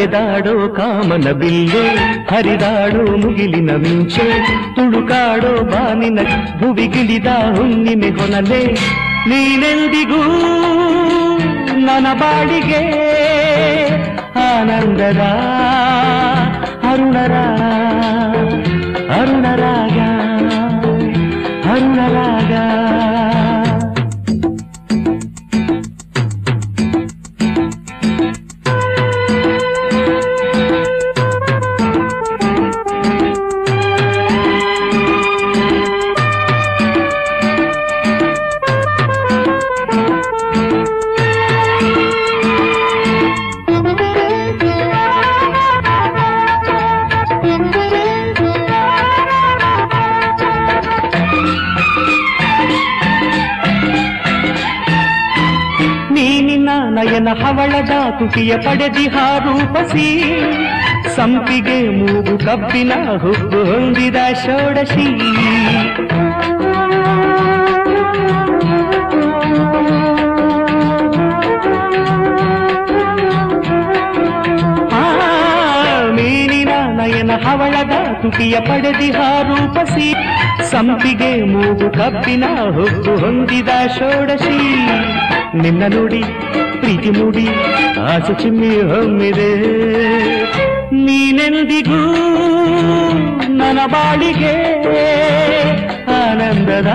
ನಡೆದಾಡೋ ಕಾಮನ ಬಿಲ್ಲೆ ಹರಿದಾಡೋ ಮುಗಿಲಿನ ಮಿಂಚೆ ತುಳುಕಾಡೋ ಬಾನಿನ ಭುವಿಗಿಳಿದ ಹುಣ್ಣಿಮೆ ಹೊನಲೆ ನೀನೆಂದಿಗೂ ನನ್ನ ಬಾಡಿಗೆ ಆನಂದದ ಅರುಣರ ಅರುಣರಾಗ ಅರುಣರಾಗ ನೀನಿನ ನಯನ ಹವಳದ ತುಟಿಯ ಪಡೆದಿಹ ರೂಪಸಿ ಸಂಪಿಗೆ ಮೂಗು ಕಬ್ಬಿನ ಹುಬ್ಬು ಹೊಂದಿದ ಷೋಡಶಿ ಆ, ಮೀನಿನ ನಯನ ಹವಳದ ತುಟಿಯ ಪಡೆದಿಹ ರೂಪಸಿ ಸಂಪಿಗೆ ಮೂಗು ಕಬ್ಬಿನ ಹುಬ್ಬು ಹೊಂದಿದ ಷೋಡಶಿ ನಿನ್ನ ನೋಡಿ ಪ್ರೀತಿ ಮೂಡಿ ಆಸೆ ಚಿಮ್ಮಿ ಹೊಮ್ಮಿದೆ ನೀನೆಂದಿಗೂ ನನ್ನ ಬಾಳಿಗೆ ಆನಂದದ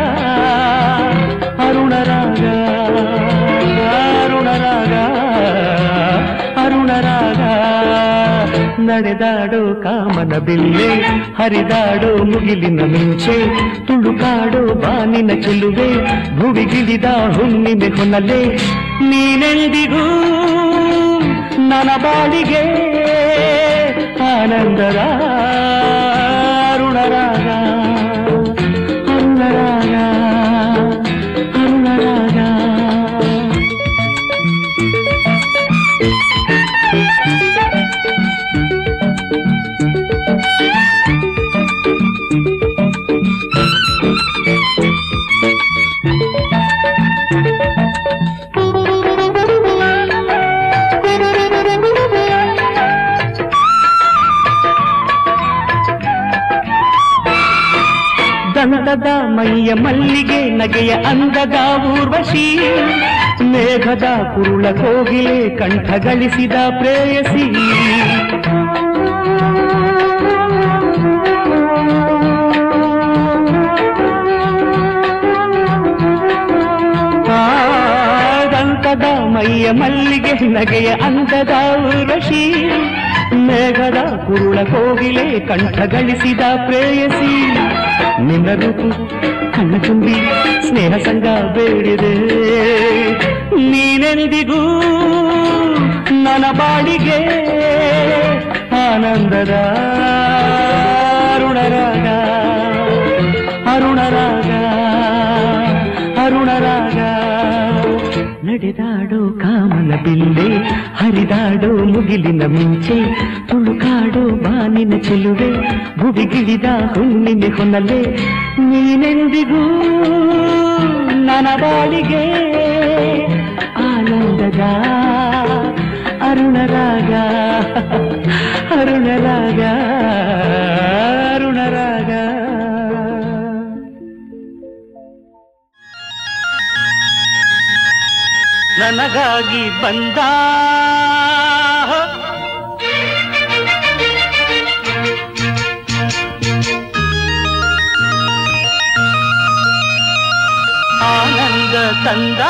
ಅರುಣರಾಗ ಅರುಣರಾಗ ಅರುಣರಾಗ ನಡೆದಾಡೋ ಕಾಮನ ಬಿಲ್ಲೆ ಹರಿದಾಡೋ ಮುಗಿಲಿನ ಮಿಂಚೆ ತುಳುಕಾಡೋ ಬಾನಿನ ಚೆಲುವೆ ಭುವಿಗಿಳಿದ ಹುಣ್ಣಿಮೆ ಹೊನಲೆ ನೀನೆಂದಿಗೂ ನನ್ನ ಬಾಳಿಗೆ ಆನಂದದ ಅರುಣರಾಗ ಅರುಣರಾಗ ಅರುಣರಾಗ ದಂಡದ ಮೈಯ ಮಲ್ಲಿಗೆ ನಗೆಯ ಅಂದದ ಊರ್ವಶಿ ಮೇಘದ ಕುರುಳ ಕೋಗಿಲೆ ಕಂಠ ಗಳಿಸಿದ ಪ್ರೇಯಸಿ ಆ, ದಂತದ ಮೈಯ ಮಲ್ಲಿಗೆ ನಗೆಯ ಅಂದದ ಊರ್ವಶಿ ಮೇಘದ ಕುರುಳ ಕೋಗಿಲೆ ಕಂಠ ಗಳಿಸಿದ ಪ್ರೇಯಸಿ ನಿನ್ನ ರೂಪು ಕಣ್ಣ ತುಂಬಿ ಸ್ನೇಹ ಸಂಗ ಬೇಡಿದೆ ನೀನೆಂದಿಗೂ ನನ್ನ ಬಾಳಿಗೆ ಆನಂದದ ಅರುಣರಾಗ ಅರುಣರಾಗ ಅರುಣರಾಗ ನಡೆದಾಡೋ ಕಾಮನ ಬಿಲ್ಲೆ ಹರಿದಾಡೋ ಮುಗಿಲಿನ ಮಿಂಚೆ ತುಳುಕಾಡೋ ಬಾನಿನ ಚೆಲುವೆ ಭುವಿಗಿಳಿದ ಹುಣ್ಣಿಮೆ ಹೊನಲೆ ನೀನೆಂದಿಗೂ ನನ್ನ ಬಾಳಿಗೆ ಆನಂದದ ಅರುಣರಾಗ ಅರುಣರಾಗ ಅರುಣರಾಗ ನನಗಾಗಿ ಬಂದ ಆನಂದ ತಂದ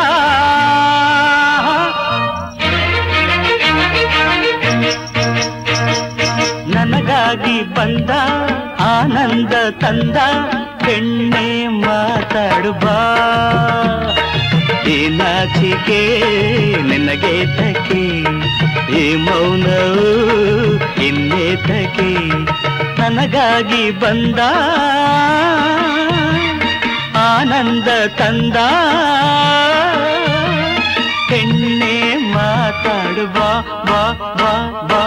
ನನಗಾಗಿ ಬಂದ ಆನಂದ ತಂದ ಹೆಣ್ಣೆ ಮಾತಾಡುವ ಈ ನಾಚಿಕೆ ನಿನಗೆ ತಕೆ ಈ ಮೌನವು ಇನ್ನೇತಕೆ ನನಗಾಗಿ ಬಂದ ಆನಂದ ತಂದ ಹೆಣ್ಣೆ ಮಾತಾಡುವ ಬಾ ಬಾ ಬಾ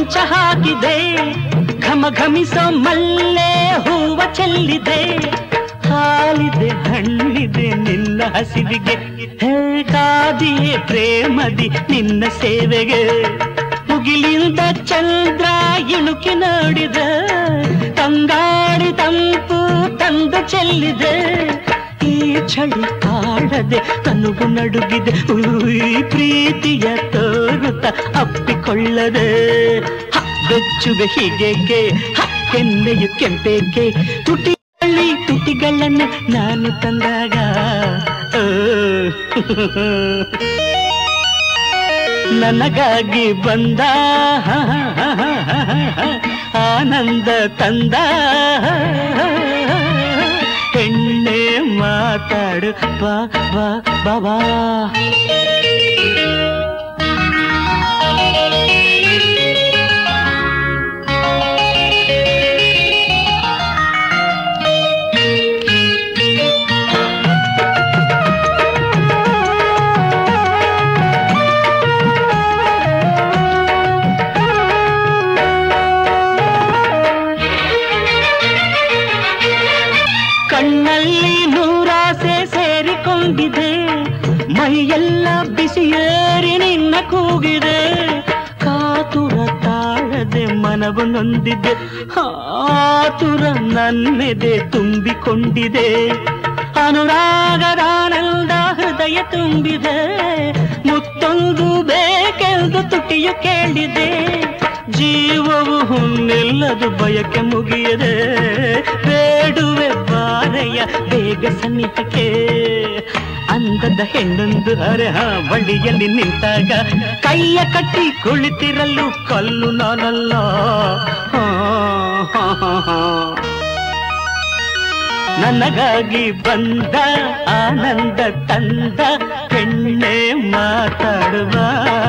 ಮಂಚ ಹಾಕಿದೆ ಘಮ ಘಮಿಸೋ ಮಲ್ಲೆ ಹೂವ ಚೆಲ್ಲಿದೆ ಹಾಲಿದೆ ಹಣ್ಣಿದೆ ನಿನ್ನ ಹಸಿವಿಗೆ ಹೇ ಕಾದಿಯೇ ಪ್ರೇಮದಿ ನಿನ್ನ ಸೇವೆಗೆ ಮುಗಿಲಿಂದ ಚಂದ್ರ ಇಣುಕಿ ನೋಡಿದ ತಂಗಾಡಿ ತಂಪು ತಂದು ಚೆಲ್ಲಿದೆ ಈ ಚಳಿ ಕಾಡದೆ ತನುಗು ನಡುಗಿದೆ ಉಯ್ ಪ್ರೀತಿಯ ತೋರುತ್ತ ಅಪ್ಪಿಕೊಳ್ಳದೆ ಹ, ಬೆಚ್ಚುವೆ ಹೀಗೇಕೆ ಹ, ಕೆನ್ನೆಯು ಕೆಂಪೇಕೆ ತುಟಿಗಳಲ್ಲಿ ತುಟಿಗಳನ್ನು ನಾನು ತಂದಾಗ ಓ, ನನಗಾಗಿ ಬಂದ ಆನಂದ ತಂದ ಹೆಣ್ಣೆ ಮಾತಾಡು ಬಾ ಬಾ ಬಾ ಬಾ ಕಣ್ಣಲ್ಲಿ ನೂರಾಸೆ ಸೇರಿಕೊಂಡಿದೆ ಮೈಯೆಲ್ಲ ಬಿಸಿಯೇರಿ ನಿನ್ನ ಕೂಗಿದೆ ಕಾತುರ ತಾಳದೆ ಮನವು ನೊಂದಿದೆ ಆತುರ ನನ್ನೆದೆ ತುಂಬಿಕೊಂಡಿದೆ ಅನುರಾಗದಾನಂದ ಹೃದಯ ತುಂಬಿದೆ ಮುತ್ತೊಂದು ಬೇಕೆಂದು ತುಟಿಯು ಕೇಳಿದೆ ಜೀವವು ಹುನ್ನೆಲ್ಲದು ಬಯಕೆ ಮುಗಿಯದೆ ಬೇಡುವೆ ಬಾರೆಯ ಬೇಗ ಸನ್ನಿಹಕ್ಕೆ ಅಂದದ ಹೆಣ್ಣೊಂದು ಹರಹ ಬಳಿಯಲ್ಲಿ ನಿಂತಾಗ ಕೈಯ ಕಟ್ಟಿ ಕುಳಿತಿರಲು ಕಲ್ಲು ನಾನಲ್ಲ ಹಾ, ಹಾ, ಹಾ, ಹಾ. ನನಗಾಗಿ ಬಂದ ಆನಂದ ತಂದ ಹೆಣ್ಣೆ ಮಾತಾಡುವ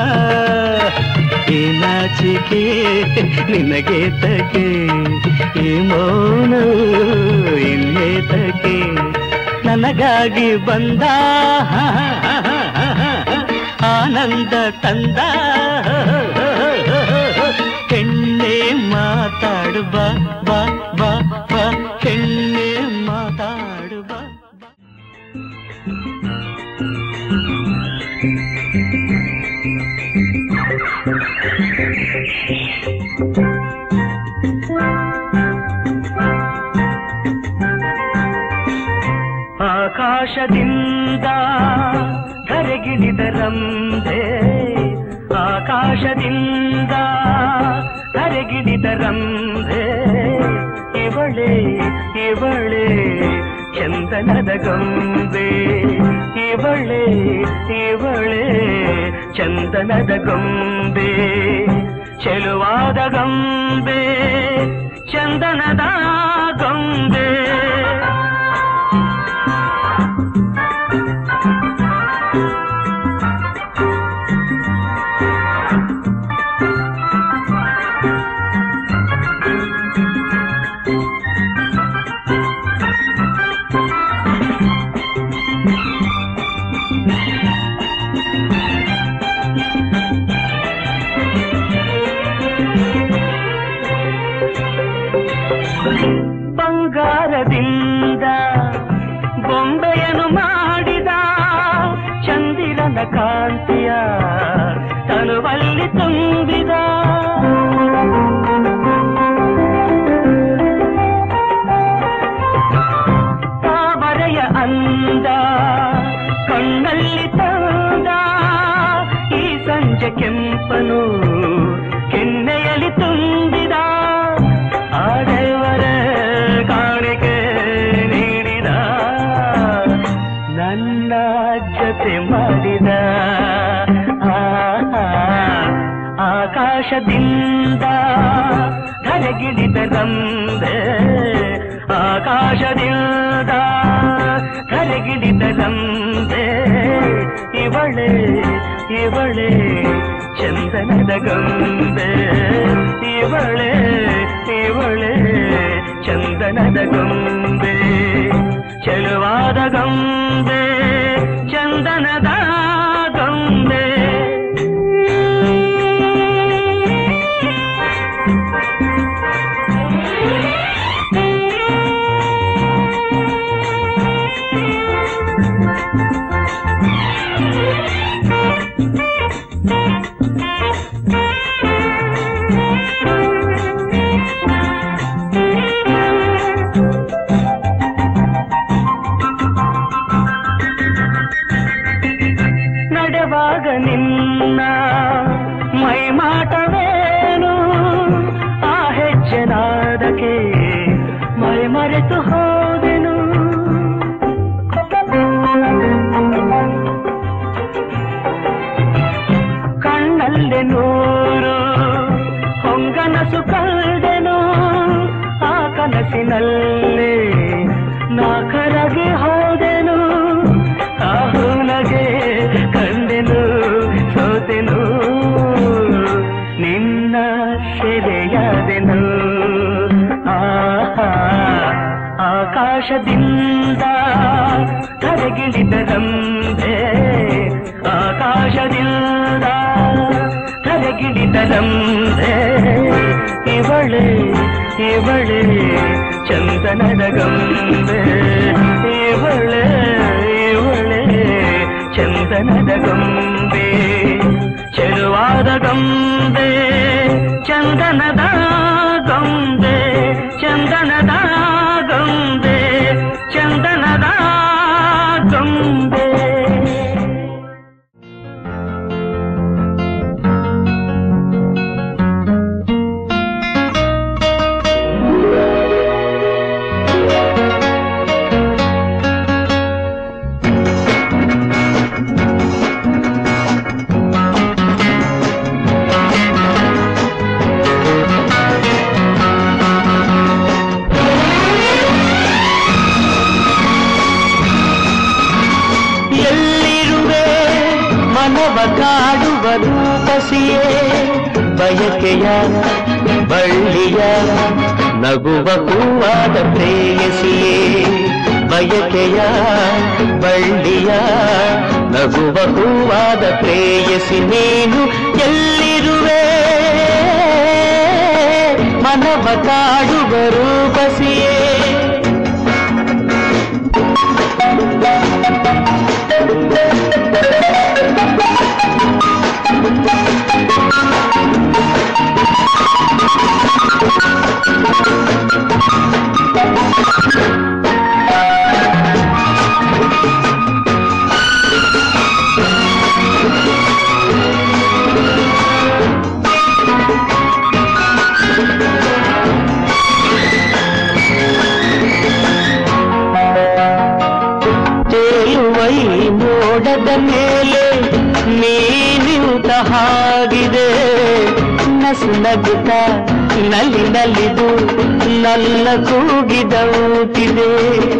ಈ ನಾಚಿಕೆ ನಿನಗೆ ತಗೆ ಈ ಮೌನ ಇನ್ನೇತಕ್ಕೆ ನನಗಾಗಿ ಬಂದ ಆನಂದ ತಂದ ಹೆಣ್ಣೆ ಮಾತಾಡು ಬಾ ಬಾ ಬಾ ಬಾ ಹೆಣ್ಣೆ ಮಾತಾಡು ಬಾ ಬಾ. ಆಕಾಶದಿಂದ ಧರೆಗಿಳಿದ ರಂಬೆ ಆಕಾಶದಿಂದ ಧರೆಗಿಳಿದ ರಂಬೆ ಇವಳೆ ಇವಳೆ ಚಂದನದ ಗೊಂಬೆ ಇವಳೆ ಇವಳೆ ಚಂದನದ ಗೊಂಬೆ ಚೆಲುವಾದ ಗೊಂಬೆ ಚಂದನದ ಗೊಂಬೆ ಬಂಗಾರದಿಂದ ಬೊಂಬೆಯನ್ನು ಮಾಡಿದ ಚಂದಿರನ ಕಾಂತಿಯ ತನುವಲ್ಲಿ ತುಂಬಿದ ತಾವರೆಯ ಅಂದ ಕಣ್ಣಲ್ಲಿ ತಂದ ಈ ಸಂಜೆ ಕೆಂಪನು ಕೆನ್ನೆಯಲ್ಲಿ ತುಂಬಿದ ಆಡೆಯವರ ಕಾಣಿಕೆ ನೀಡಿದ ನನ್ನ ಜೊತೆ ಮಾಡಿದ ಆ, ಆಕಾಶದಿಂದ ಧರೆಗಿಳಿದ ರಂಬೆ ಆಕಾಶದಿಂದ ಧರೆಗಿಳಿದ ರಂಬೆ ಇವಳೆ ಇವಳೆ ಚಂದನದ ಗೊಂಬೆ ಇವಳೆ ಇವಳೆ ಚಂದನದ ಗೊಂಬೆ ಚೆಲುವಾದ ಗೊಂಬೆ ಚಂದನದ ಗೊಂಬೆ ಆಕಾಶದಿಂದ ಕರೆಗಿಳಿದರಂಬೆ ಆಕಾಶದಿಂದ ಕರೆಗಿಳಿದರಂಬೆ ಇವಳೆ ಇವಳೆ ಚಂದನದ ಗಂಬೆ ಇವಳೆ ಇವಳೆ ಚಂದನದ ಗೊಂಬೆ ಚೆಲುವಾದ ಗೊಂಬೆ ಚಂದನದ ಗೊಂಬೆ ಚಂದನದ ಗೊಂಬೆ ಚಂದನದ ಗೊಂಬೆ ಎಲ್ಲಿರುವೆ ಮನವ ಕಾಡುವ ರೂಪಸಿಯೇ ಬಯಕೆಯ ಬಳ್ಳಿಯ ನಗುವ ಹೂವಾದ ಪ್ರೇಯಸಿಯೇ ಬಯಕೆಯ ಬಳ್ಳಿಯ ನಗುವ ಹೂವಾದ ಪ್ರೇಯಸಿ ನೀನು ಎಲ್ಲಿರುವೆ ಮನವ ಕಾಡುವ ರೂಪಸಿಯೇ ತೇಲುವ ಈ ಮೋಡದ ಮೇಲೆ ನೀನಿಂತ ಹಾಗಿದೆ ನಸು ನಗುತ್ತ ನಲ್ಲಿ ನಲಿದು ನನ್ನ ಕೂಗಿದೌತಿದೆ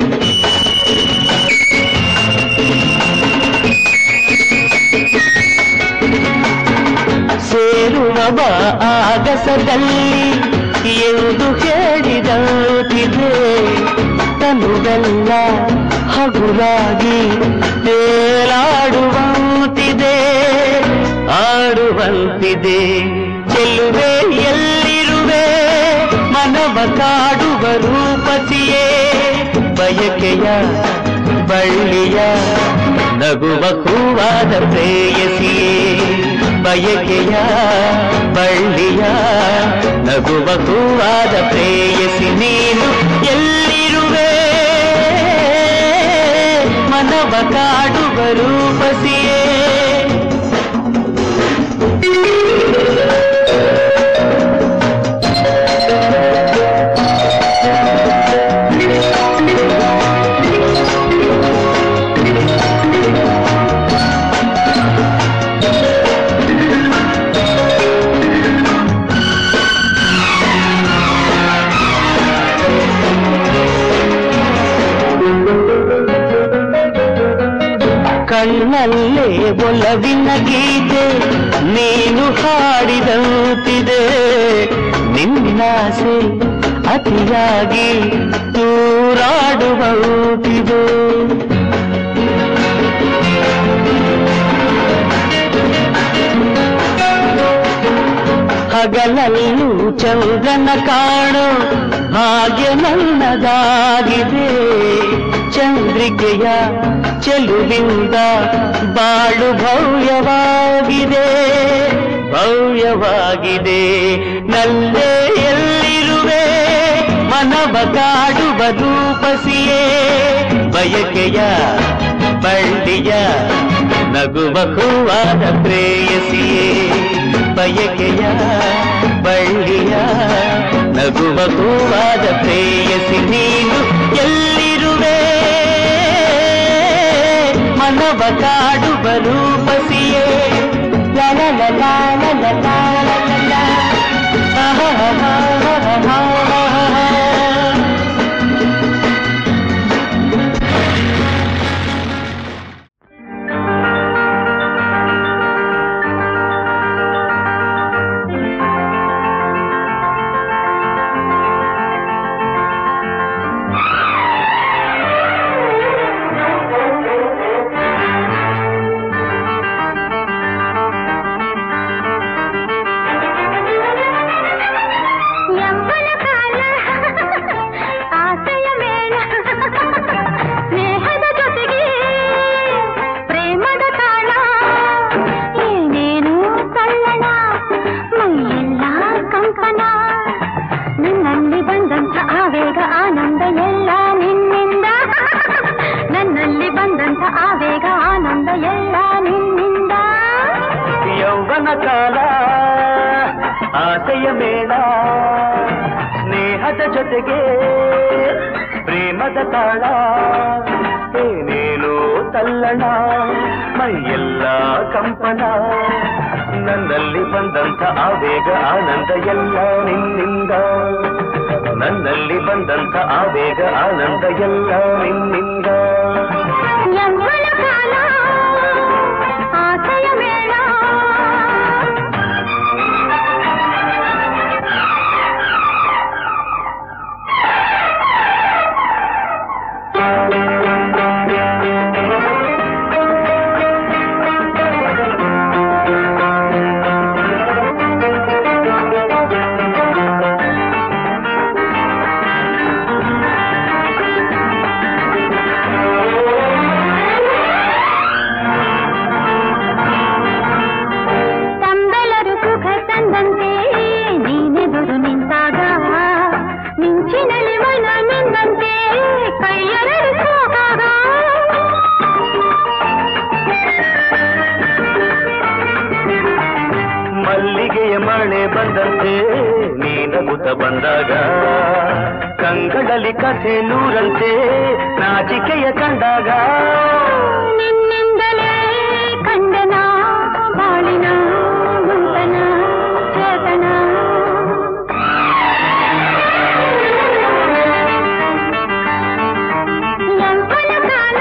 ಸೇರುವ ಬಾ ಆಗಸದಲ್ಲಿ ಎಂದು ಹೇಳಿದೌತಿದೆ ತನುವೆಲ್ಲ ಹಗುರಾಗಿ ತೇಲಾಡುವಂತಿದೆ ಆಡುವಂತಿದೆ ಚೆಲ್ಲುವೆ ಎಲ್ಲಿರುವೆ ಮನವ ಕಾಡುವ ರೂಪಸಿಯೇ ಬಯಕೆಯ ಬಳ್ಳಿಯ ನಗುವ ಹೂವಾದ ಪ್ರೇಯಸಿಯೇ ಬಯಕೆಯ ಬಳ್ಳಿಯ ನಗುವ ಹೂವಾದ ಪ್ರೇಯಸಿ ನೀನು ಎಲ್ಲಿರುವೆ ಮನವ ಕಾಡುವ ರೂಪಸಿಯೇ ಕಣ್ಣಲ್ಲೇ ಒಲವಿನ ಗೀತೆ ನೀನು ಹಾಡಿದಂತಿದೆ ನಿನ್ನಾಸೆ ಅತಿಯಾಗಿ ತೂರಾಡುವಂತಿದೆ ಹಗಲಲ್ಲೂ ಚಂದ್ರನ ಕಾಣೋ ಹಾಗೆ ನನ್ನದಾಗಿದೆ ಚಂದ್ರಿಕೆಯ ಚೆಲುವಿಂದ ಬಾಳು ಭವ್ಯವಾಗಿದೆ ಭವ್ಯವಾಗಿದೆ ನಲ್ಲೇ ಎಲ್ಲಿರುವೆ ಮನವ ಕಾಡುವ ರೂಪಸಿಯೇ ಬಯಕೆಯ ಬಳ್ಳಿಯ ನಗುವ ಹೂವಾದ ಪ್ರೇಯಸಿಯೇ ಬಯಕೆಯ ಬಳ್ಳಿಯ ನಗುವ ಹೂವಾದ ಪ್ರೇಯಸಿ ನೀನು ಎಲ್ಲಿರುವೆ ಮನವ ಕಾಡುವ ರೂಪಸಿಯೇ ಲಲ ಲಲ ಲಲ ಲಲ ಲಲ. ಆಹಾಹಾಹಾಹಾಹಾ. ಬಂದಂಥ ಆವೇಗ ಆನಂದ ಎಲ್ಲ ನಿನ್ನಿಂದ ಯೌವನ ಕಾಲ ಆಸೆಯ ಮೇಳ ಸ್ನೇಹದ ಜೊತೆಗೆ ಪ್ರೇಮದ ತಾಳ ಏನೇನು ತಲ್ಲಣ ಮೈಯೆಲ್ಲ ಕಂಪನ ನನ್ನಲ್ಲಿ ಬಂದಂಥ ಆವೇಗ ಆನಂದ ಎಲ್ಲ ನಿನ್ನಿಂದ ನನ್ನಲ್ಲಿ ಬಂದಂಥ ಆವೇಗ ಆನಂದ ಎಲ್ಲ ನಿನ್ನಿಂದ ಯೌವನ ಕಾಲ ಆಸೆಯ ಮೇಳ ತಂಬೆಲರು ಸುಖ ತಂದಂತೆ ನೀನೆದುರು ನಿಂತಾಗ ಮಿಂಚಿನಲ್ಲಿ ಮನ ನಿಂದಂತೆ ಕೈಯೆರಡು ಸೋಕಾಗ ಮಲ್ಲಿಗೆಯ ಮಳೆ ಬಂದಂತೆ ನೀನಗುತ್ತ ಬಂದಾಗ ಕಂಗಳಲ್ಲಿ ಕಥೆ ನೂರಂತೆ ನಾಚಿಕೆಯ ಕಂಡಾಗ ನಿನ್ನಿಂದಲೇ ಕಂಡನ ಬಾಳಿನ ಗುಂತನ ಚೇತನ ಯೌವನ ಕಾಲ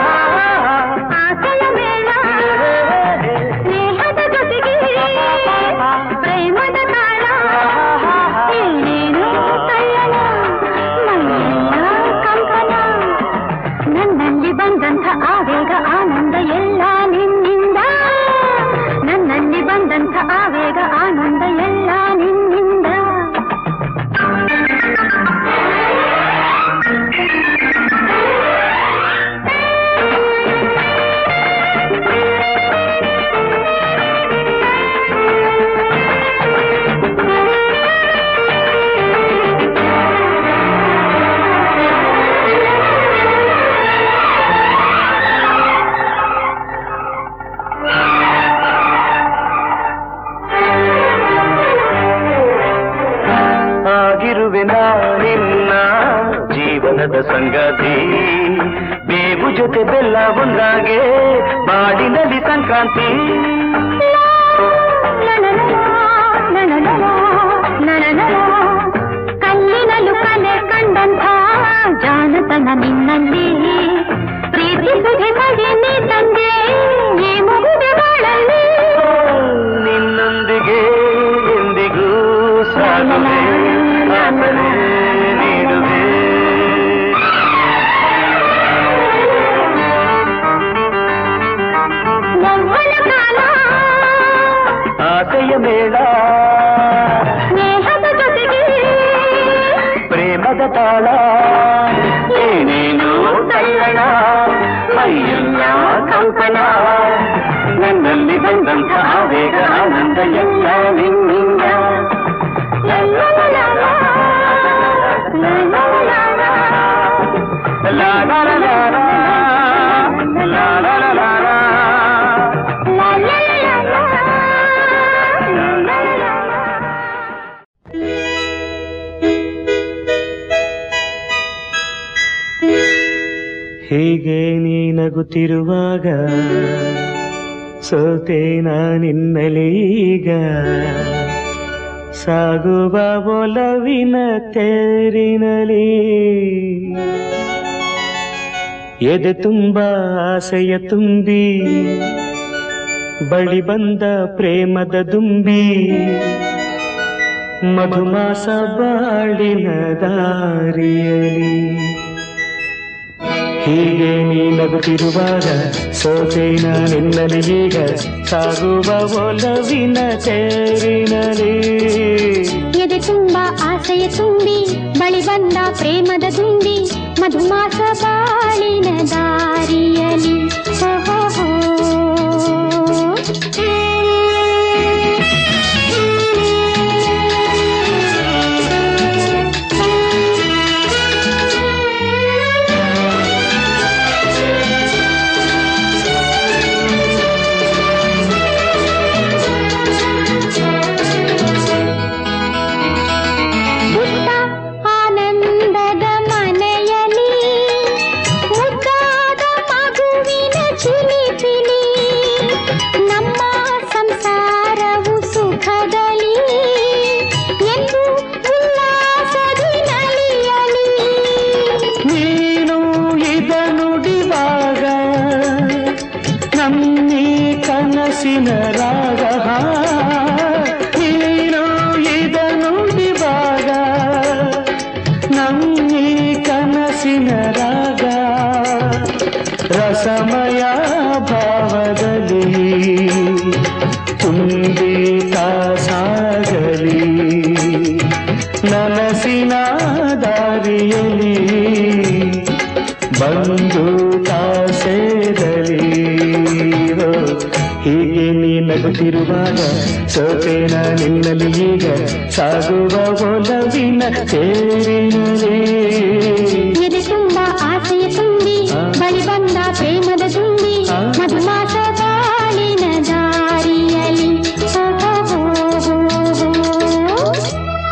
ಆಸೆಯ ಮೇಳ ಸ್ನೇಹದ ಜೊತೆಗೆ ಪ್ರೇಮದ ತಾಳ ಏನೇನು ತಲ್ಲಣ ಮೈಯೆಲ್ಲ ಕಂಪನ ನನ್ನಲ್ಲಿ ಬಂದಂಥ ಆವೇಗ ಆನಂದ ಎಲ್ಲ ನಿನ್ನಿಂದ ನನ್ನಲ್ಲಿ ಬಂದಂಥ ಆವೇಗ ಆನಂದ ಎಲ್ಲ ನಿನ್ನಿಂದ ಆಗಿರುವೆ ನಿನ್ನ ಜೀವನದ ಸಂಗಾತಿ ಬೇವು ಜೊತೆ ಬೆಲ್ಲ ಒಂದಾಗೆ ಬಾಡಿನಲ್ಲಿ ಸಂಕ್ರಾಂತಿ ಕಲ್ಲಿನಲ್ಲೂ ಕಲೆ ಕಂಡಂಥ ಜಾನತನ ನಿನ್ನಲ್ಲಿ ಪ್ರೀತಿ ಸುಧೆ ಮಡಿ ನೀ ತಂದೆ ಈ ಮಗುವೆ ಬಾಳಲ್ಲಿ ನಿನ್ನೊಂದಿಗೆ ಎಂದಿಗೂ ಸಾಗುವೆ ಆಸರೆ ನೀಡುವೆ ಯೌವನ ಕಾಲ ಆಸೆಯ ಮೇಳ ಸ್ನೇಹದ ಜೊತೆಗೆ ಪ್ರೇಮದ ತಾಳ ಏನೇನು ತಲ್ಲಣ ಮೈಯೆಲ್ಲ ಕಂಪನ ನನ್ನಲ್ಲಿ ಬಂದಂಥ ಆವೇಗ ಆನಂದ ಎಲ್ಲ ನಿನ್ನಿಂದ ಲಾ ಲಾ ಲಾ ಲಾ ಲಾ. ಲಾ ಲಾ ಲಾ ಲಾ ಲಾ. ಹೀಗೆ ನೀ ನಗುತ್ತಿರುವಾಗ ಸೋತೆ ನಾನಿನ್ನಲೀಗ ಸಾಗುವ ಒಲವಿನ ತೇರಿನಲಿ ಎದೆ ತುಂಬ ಆಸೆಯ ತುಂಬಿ ಬಳಿ ಬಂದ ಪ್ರೇಮದ ದುಂಬಿ ಮಧುಮಾಸ ಬಾಳಿನ ದಾರಿಯಲಿ ಹೀಗೆ ನೀ ನಗುತ್ತಿರುವಾಗ ಸೋತೆ ನಾನೆನ್ನಲಿ ಈಗ ಸಾಗುವ ಒಲವಿನ ತೇರಿನಲಿ ಎದೆ ತುಂಬ ಆಸೆಯ ತುಂಬಿ ಬಳಿ ಬಂದ ಪ್ರೇಮದ ದುಂಬಿ ಮಧುಮಾಸ ಬಾಳಿನ ದಾರಿಯಲಿ ಹೋ ಹೋ ಹೋ. ಕನಸಿನ ರಾಗ ನೀನು ಇದನು ವಿಭಾಗ ನಮ್ಮಿ ಕನಸಿನ ರಾಗ ರಸಮಯ ಭಾವದಲ್ಲಿ ತುಂಬಿ ಸಾಗಲಿ ನನಸಿನ ದಾರಿಯಲ್ಲಿ ಬಂದು ಸೇರಲಿ ಹೀಗೆ ನೀ ನಗುತ್ತಿರುವಾಗ ಸೋತೇನ ನಿನ್ನಲ್ಲಿ ಈಗ ಸಾಗುವ ಒಲವಿನ ತೇರಿನಲ್ಲಿ ಎದೆ ತುಂಬ ಆಸೆಯ ತುಂಬಿ ಬಳಿ ಬಂದ ಪ್ರೇಮದ ತುಂಬಿ ಮಧುಮಾಸ ಬಾಳಿನ ದಾರಿಯಲಿ ಹೋ, ಹೋ, ಹೋ, ಹೋ, ಹೋ.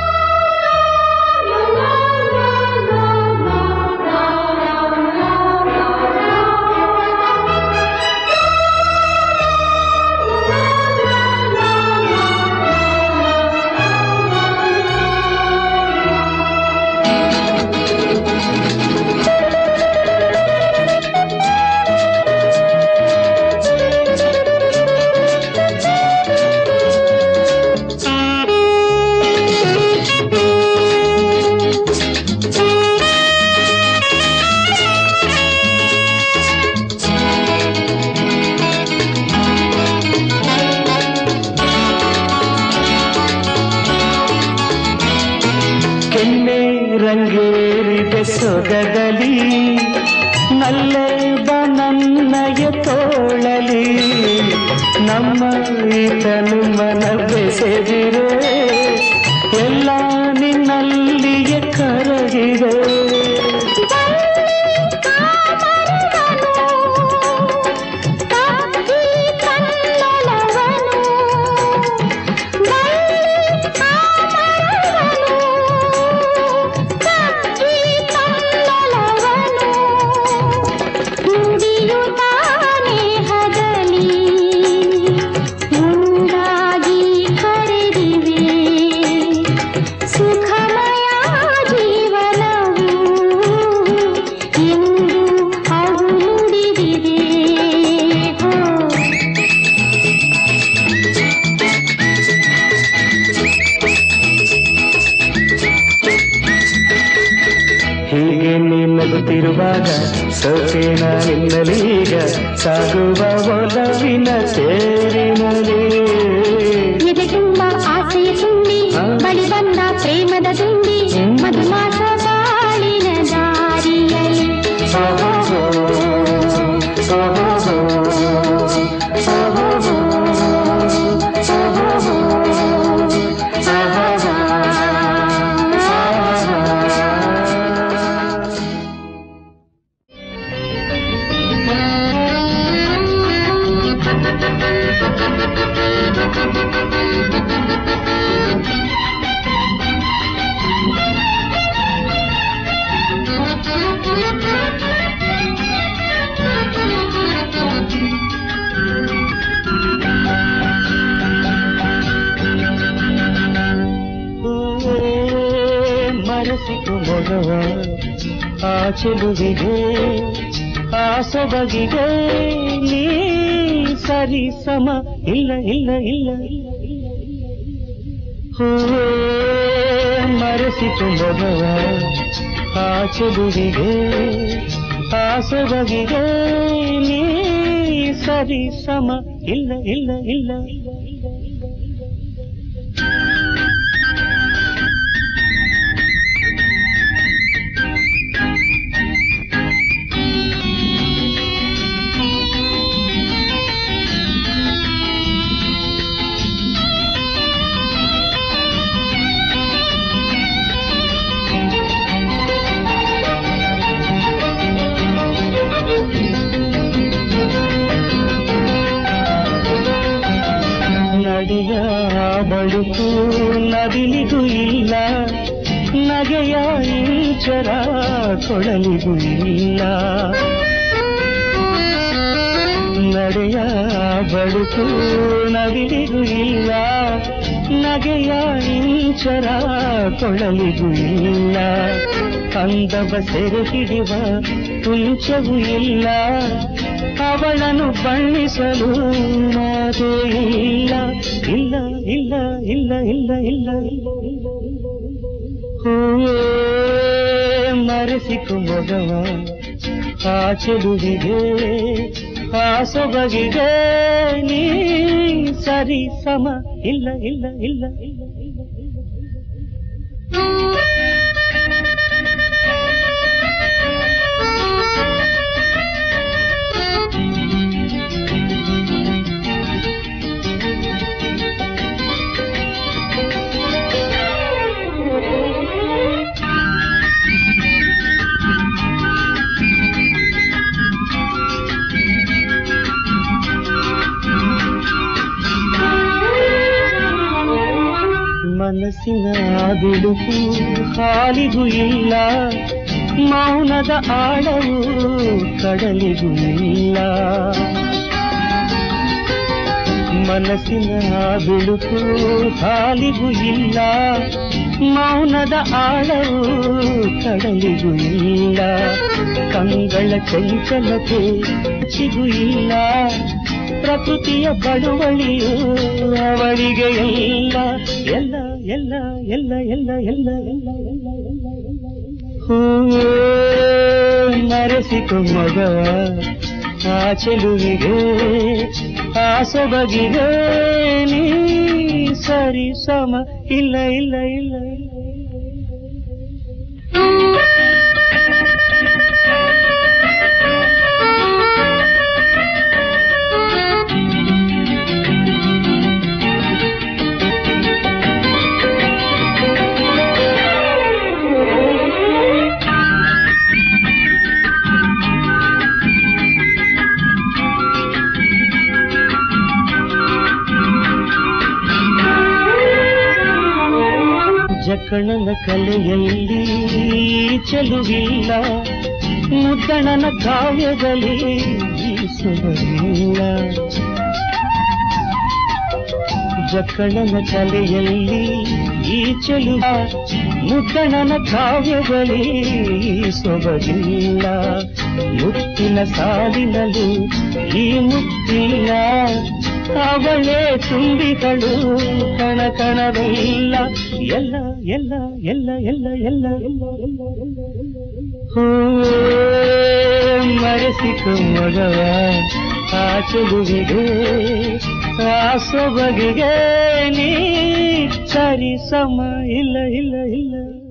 ಕೆನ್ನೆ ರಂಗೇರಿದೆ ಸೊಗದಲಿ ನಲ್ಲೆ ನನ್ನಯ ತೋಳಲಿ ನಮ್ಮ ಈತನು ಮನ ಬೆಸೆದಿರೆ ಎಲ್ಲ ನಿನ್ನಲ್ಲಿಯೇ ಕರಗಿದೆ ಸುಖಮಯ ಜೀವನವು ಎಂದು ಅವು ನುಡಿದಿದೆ ಹೋ ಹೀಗೆ ನೀ ನಗುತ್ತಿರುವಾಗ ಸೋತೇನ ನಿನ್ನಲೀಗ ಸಾಗುವ ಒಲವಿನ ಸೇರಿನಲಿ ಎದೆ ತುಂಬ ಆಸೆಯ ತುಂಬಿ ಬಳಿ ಬಂದ ಪ್ರೇಮದ ತುಂಬಿ ಮಧುಮಾಸ ಬಾಳಿನ ದಾರಿಯಲಿ ಮರಸಿತು ಮೊಗವ ಆ ಚೆಲುವಿಗೆ ಆ ಸೊಬಗಿಗೆ ನೀ ಸರಿ ಸಮ ಇಲ್ಲ ಇಲ್ಲ ಇಲ್ಲ ಹೋ ಮರೆಸಿತು ಮೊಗವ ಆ ಚೆಲುವಿಗೆ ಆ ಸೊಬಗಿಗೆ ನೀ ಸರಿ ಸಮ ಇಲ್ಲ ಇಲ್ಲ ಇಲ್ಲ ನಡೆಯ ಬಳುಕು ನವಿಲಿಗೂ ಇಲ್ಲ ನಗೆಯ ಈಚರ ಕೊಳಲಿಗೂ ಇಲ್ಲ ನಡೆಯ ಬಳುಕು ನವಿಲಿಗೂ ಇಲ್ಲ ನಗೆಯ ಇಂಚರ ಕೊಳಲಿಗೂ ಇಲ್ಲ ಅಂದವ ಸೆರೆ ಹಿಡಿವ ಕುಂಚವೂ ಇಲ್ಲ ಅವಳನು ಬಣ್ಣಿಸಲು ಮಾತೇ ಇಲ್ಲ ಇಲ್ಲ ಇಲ್ಲ ಇಲ್ಲ ಇಲ್ಲ ಇಲ್ಲ ಇಲ್ಲ ಹೂವೇ ಮರೆಸಿಕು ಮಗವ ಆ ಚೆಲುವಿಗೆ ಆ ಸೊಬಗಿಗೆ ನೀ ಸರಿ ಸಮ ಇಲ್ಲ ಇಲ್ಲ ಇಲ್ಲ ಇಲ್ಲ ಇಲ್ಲ ಮನಸ್ಸಿನ ಬಿಡುಪು ಹಾಲಿಗೂ ಇಲ್ಲ ಮೌನದ ಆಳವು ಕಡಲಿಗೂ ಇಲ್ಲ ಮನಸ್ಸಿನ ಬಿಳುಪು ಹಾಲಿಗೂ ಇಲ್ಲ ಮೌನದ ಆಳವು ಕಡಲಿಗೂ ಇಲ್ಲ ಕಂಗಳ ಚಂಚಲತೆ ಚಿಗೂ ಇಲ್ಲ ಪ್ರಕೃತಿಯ ಬಳುವಳಿಯು ಅವಳಿಗೆ ಎಲ್ಲ ಎಲ್ಲ ಎಲ್ಲ ಎಲ್ಲ ಎಲ್ಲ ಎಲ್ಲ ಎಲ್ಲ ಎಲ್ಲ ಎಲ್ಲ ಹೂವೇ ಮರೆಸಿಕೊ ಮಗವ ಆ ಚೆಲುವಿಗೆ ಆ ಸೊಬಗಿಗೆ ನೀ ಸರಿ ಸಮ ಇಲ್ಲ ಇಲ್ಲ ಇಲ್ಲ ಇಲ್ಲ ಜಕಣನ ಕಲೆಯಲ್ಲಿ ಚೆಲುವಿಲ್ಲ ಮುದ್ದಣನ ಕಾವ್ಯದಲ್ಲಿ ಸೊಬಗಿಲ್ಲ ಜಕಣನ ಕಲೆಯಲ್ಲಿ ಈ ಚೆಲುವ ಮುದ್ದಣನ ಕಾವ್ಯದಲ್ಲಿ ಸೊಬಗಿಲ್ಲ ಮುತ್ತಿನ ಸಾಲಿನಲು ಈ ಮುತ್ತಿಲ್ಲ ಅವಳೇ ತುಂಬಿಗಳು ಕಣ ಕಣವೆಲ್ಲ ಎಲ್ಲ ಎಲ್ಲ ಎಲ್ಲ ಎಲ್ಲ ಎಲ್ಲ ಎಲ್ಲ ಎಲ್ಲ ಹೂವೇ ಮರೆಸಿಕೊ ಮಗವ ಆ ಚೆಲುವಿಗೆ ಆ ಸೊಬಗಿಗೆ ನೀ ಸರಿ ಸಮ ಇಲ್ಲ ಇಲ್ಲ ಇಲ್ಲ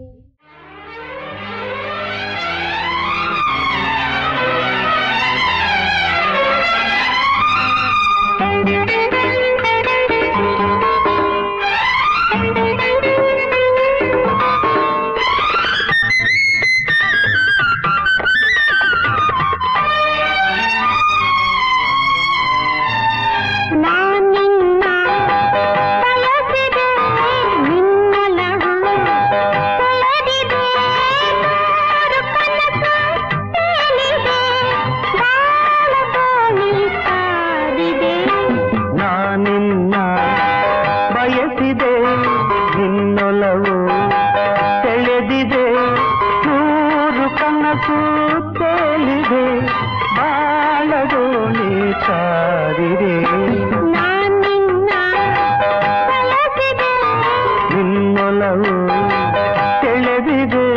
ನಾನಿನ್ನ ಬಯಸಿದೆ ನಿನ್ನಲವು ಕಳೆದಿದೆ ನೂರು ಕನಸು ತೇಲಿದೆ ಬಾಳ ಬೋಳಿ ಸಾರಿದೆ ನಾನಿನ್ನ ಬಯಸಿದೆ ನಿನ್ನೊಲವು ಸೆಳೆದಿದೆ ನೂರು ಕನಸು ತೇಲಿದೆ ಬಾಳದೋಣಿ ಸಾರಿದೆ ನಾನಿನ್ನ ಬಯಸಿದೆ ನಿನ್ನೊಲವು ಸೆಳೆದಿದೆ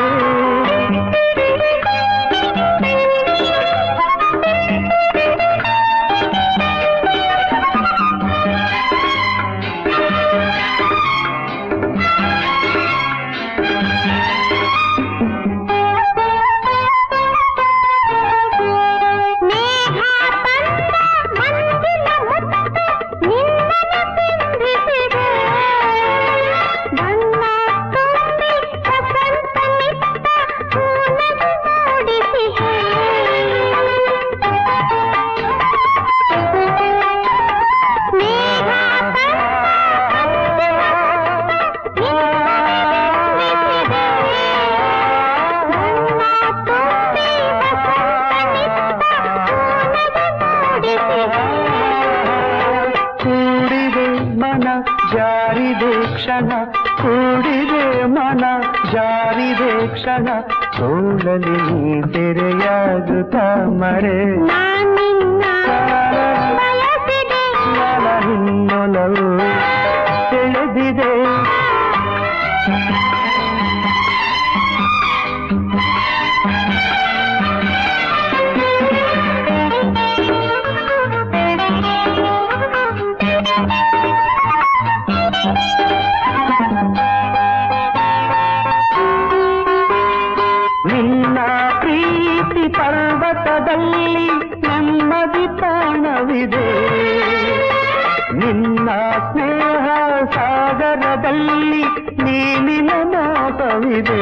ಮೇಘ ತಂದ ಮಂಜಿನ ಮುತ್ತು ನಿನ್ನನ್ನು ತಿಂದಿಸಿದೆ ಬಣ್ಣ ತುಂಬಿ ವಸಂತ ಮಿತ್ತ ಹೂನಗೆ ಮೂಡಿಸಿದೆ ಮೇಘ ತಂದ ಮಂಜಿನ ಕೂಡಿದೆ ಮನ ಜಾರಿದೆ ಕ್ಷಣ ಕೂಡಿದೆ ಮನ ಜಾರಿದೆ ಕ್ಷಣ ತೋಳಲಿ ತೆರೆಯಾಗುತ್ತ ಮರೆ ನಾನಿನ್ನ ತಾಣವಿದೆ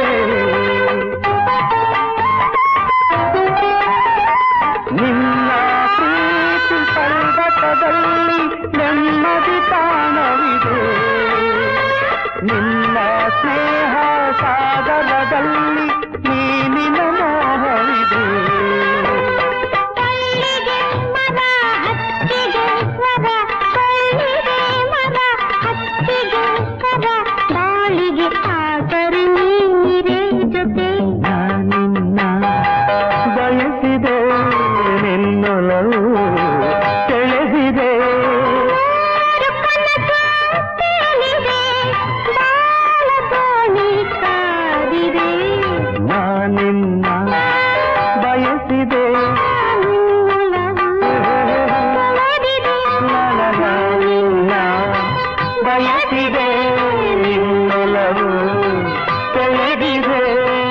ನಿನ್ನ ಪ್ರೀತಿ ಪರ್ವತದಲ್ಲಿ ನೆಮ್ಮದಿ ತಾಣವಿದೆ ನಿನ್ನ ಸ್ನೇಹ ಸಾಗರದಲ್ಲಿ ನೀನಿನ ಮೋಹವಿದೆ ಕಳ್ಳಿಗೆ ಮರ ಹತ್ತಿಗೆ ಸ್ವರ ಕಳ್ಳಿಗೆ ಮರ ಹತ್ತಿಗೆ ಸ್ವರ ಬಾಳಿಗೆ ಆದರೂ ನೀರೇ ಜೊತೆ ನಾನಿನ್ನ ಬಯಸಿದೆ ನಿನ್ನೊಲವು ತೆಳೆದಿದೆ ನೂರು ಕನಸು ತೇಲಿದೆ ಬಾಳ ದೋಣಿ ಕಾದಿದೆ ನಾನಿನ್ನ ಬಯಸಿದೆ ನಾನಿನ್ನ ಬಯಸಿದೆ ನಿನ್ನೊಲವು ತೆಳೆದಿದೆ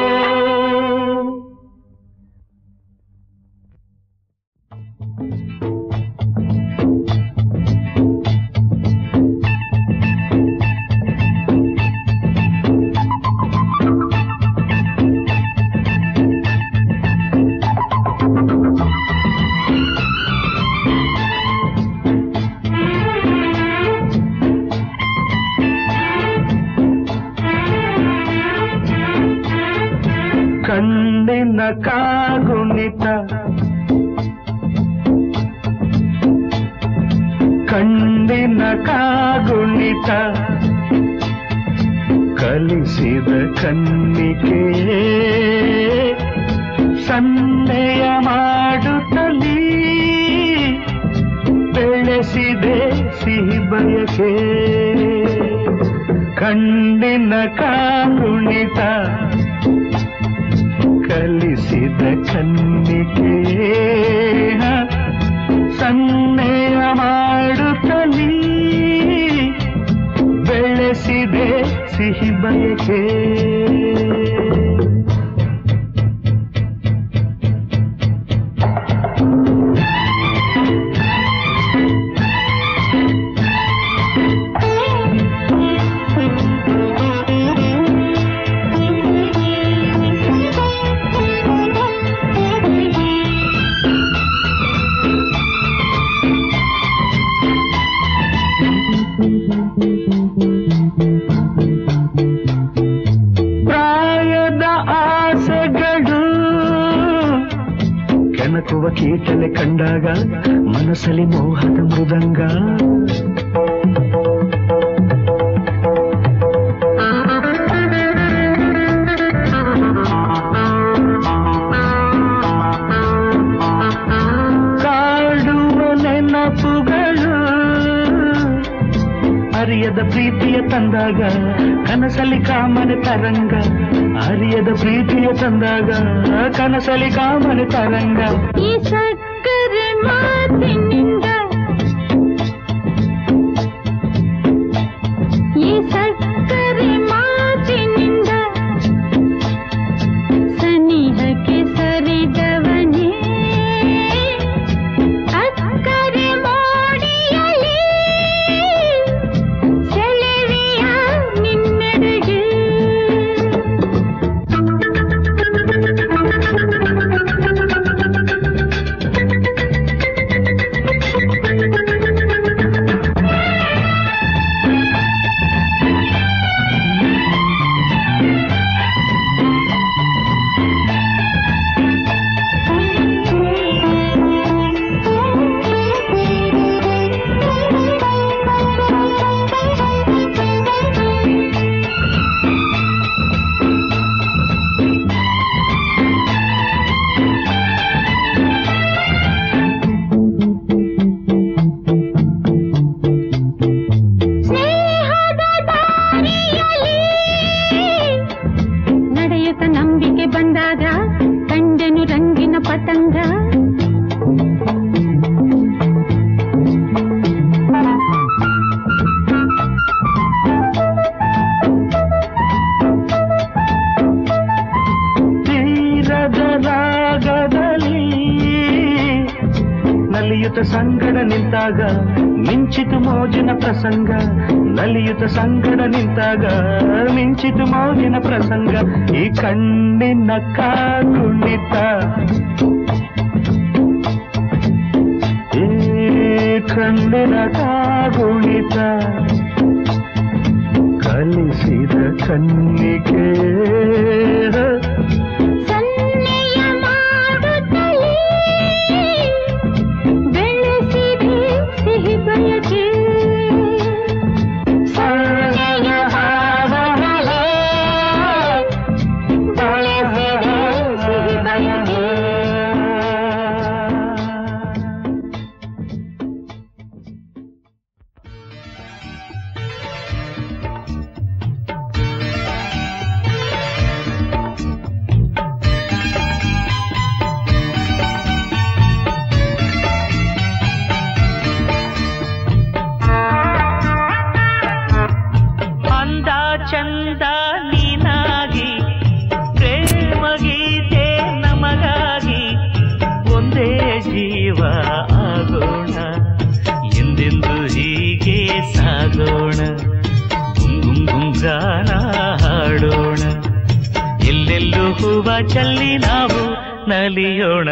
ಕಣ್ಣಿನ ಕಾಗುಣಿತ ಕಣ್ಣಿನ ಕಾಗುಣಿತ ಕಲಿಸಿದ ಕಣ್ಣಿಗೆ ಸನ್ನೆಯ ಮಾಡುತ್ತಲೀ ಬೆಳೆಸಿದೆ ಸಿಹಿ ಬಯಕೆ ಕಣ್ಣಿನ ಕಾಗುಣಿತ ಕಲಿಸಿದ ಕಣ್ಣಿಗೆ ಸನ್ನೆಯ ಮಾಡುತ್ತಲೀ ಬೆಳೆಸಿದೆ ಸಿಹಿ ಬಯಕೆ ಪ್ರಾಯದ ಆಸೆಗಳು ಕೆಣಕುವ ಕೀಟಲೆ ಕಂಡಾಗ ಮನಸ್ಸಲ್ಲಿ ಮೋಹದ ಮೃದಂಗ ಕಾಡುವ ನೆನಪುಗಳು ಅರಿಯದ ಪ್ರೀತಿಯ ತಂದಾಗ ಕನಸಲಿ ಕಾಮನೆ ತರಂಗ ಅರಿಯದ ಪ್ರೀತಿಯ ತಂದಾಗ ಕನಸಲಿ ಕಾಮನೆ ತರಂಗ ಈ ಸಕ್ಕರೆ ಮಾತಿನಿಂದ ಈ ಸಕ್ಕರೆ ಮಾತಿನಿಂದ ಸನಿಹಕ್ಕೆ ಸರಿದವನೇ ಅಕ್ಕರೆ ಮೋಡಿಯಲಿ ಸೆಳೆವೆಯ ನಿನ್ನೆಡೆಗೆ ನಲಿಯುತ ಸಂಗಡ ನಿಂತಾಗ ಮಿಂಚಿತು ಮೋಜಿನ ಪ್ರಸಂಗ ನಲಿಯುತ ಸಂಗಡ ನಿಂತಾಗ ಮಿಂಚಿತು ಮೋಜಿನ ಪ್ರಸಂಗ ಈ ಕಣ್ಣಿನ ಕಾಗುಣಿತ ಈ ಕಣ್ಣಿನ ಕಾಗುಣಿತ ಕಲಿಸಿದ ಕಣ್ಣಿಗೆ ಸನ್ನೆಯ ಮಾಡುತ್ತಲೇ ಬೆಳೆಸಿದೆ ಸಿಹಿ ಬಯಕೆ ಸನ್ನೆಯ ಹಾವರಲೇ ಬೆಳೆಸಿದೆ ಸಿಹಿ ಬಯಕೆ ಅಂದ ಚಂದ ನೀನಾಗಿ ಪ್ರೇಮ ಗೀತೆ ನಮಗಾಗಿ ಒಂದೇ ಜೀವ ಆಗೋಣ ಎಂದೆಂದು ಹೀಗೆ ಸಾಗೋಣ ಗುಂಗುಂ ಗುಂಗಾನ ಹಾಡೋಣ ಎಲ್ಲೆಲ್ಲೂ ಹೂವ ಚಲ್ಲಿ ನಾವು ನಲಿಯೋಣ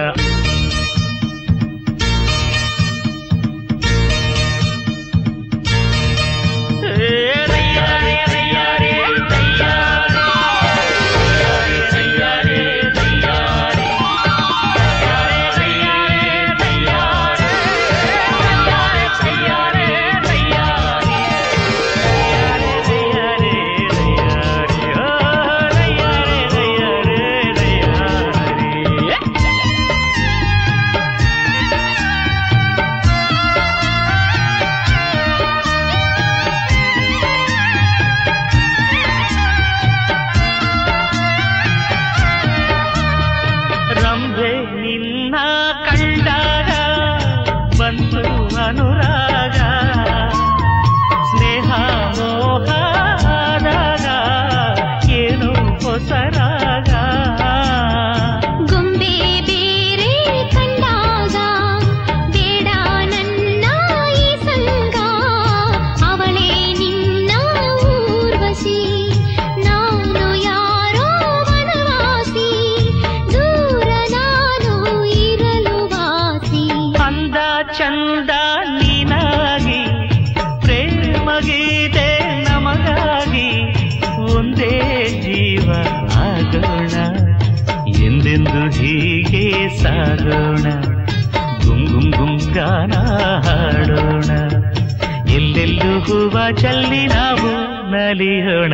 ರಂಭೆ ನಿನ್ನ ಕಂಡಾಗ ಬಂತು ಅನುರಾಗ ಸ್ನೇಹ ಮೋಹ ಆದಾಗ ಏನು ಹೊಸರಾಗ ಗೊಂಬೆ ಬೇರೆ ಕಂಡಾಗ ಬೇಡ ನನ್ನ ಈ ಸಂಗ ಅವಳೇ ನಿನ್ನ ಊರ್ವಶಿ ನಾನು ಯಾರೋ ವನವಾಸಿ ದೂರ ನಾನು ಇರಲು ವಾಸಿ ಅಂದ ಚಂದ ನೀನಾಗಿ ಪ್ರೇಮ ಗೀತೆ ನಮಗಾಗಿ ಒಂದೇ ಜೀವ ಆಗೋಣ ಎಂದೆಂದು ಹೀಗೆ ಸಾಗೋಣ ಗುಂಗುಂ ಗುಂಗಾನ ಹಾಡೋಣ ಎಲ್ಲೆಲ್ಲೂ ಹೂವ ಚಲ್ಲಿ ನಾವು ನಲಿಯೋಣ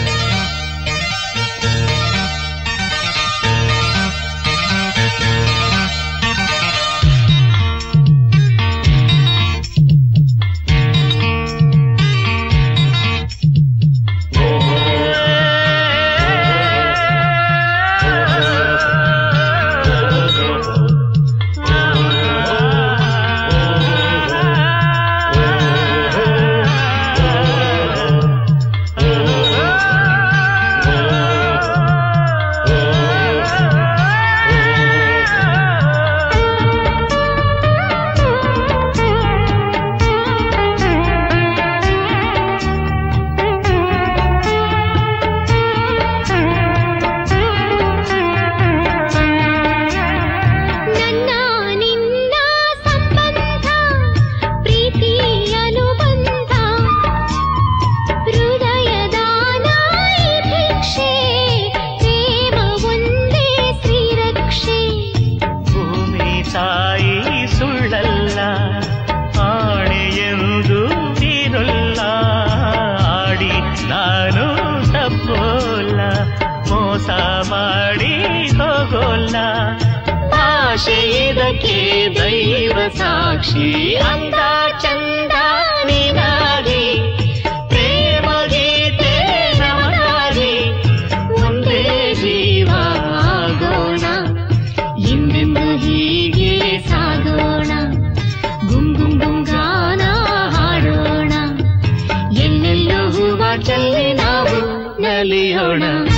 ನನ್ನ ನಿನ್ನ ಸಂಬಂಧ ಪ್ರೀತಿ ಅನುಬಂಧ ಹೃದಯದ ನಾಯಿ ಭಿಕ್ಷೆ ಪ್ರೇಮ ಒಂದೇ ಶ್ರೀರಕ್ಷೆ ಭೂಮಿ ತಾಯಿ ಸುಳ್ಳಲ್ಲ ಆಣೆಯೆಂದು ನೀರಲ್ಲ ಆಡಿ ನಾನು ತಪ್ಪೋಲ್ಲ ಮೋಸ ಮಾಡಿ ಹೋಗೋಲ್ಲ ಆಶೆ ಇದಕ್ಕೆ ದೈವ ಸಾಕ್ಷಿ ಅಂದ ಚಂದ ನೀನಾಗಿ ಪ್ರೇಮ ಗೀತೆ ನಮಗಾಗಿ ಒಂದೇ ಜೀವ ಆಗೋಣ ಎಂದೆಂದು ಹೀಗೆ ಸಾಗೋಣ ಗುಂಗುಂ ಗುಂಗಾನ ಹಾಡೋಣ ಎಲ್ಲೆಲ್ಲೂ ಹೂವ ಚೆಲ್ಲಿ ನಾವು ನಲಿಯೋಣ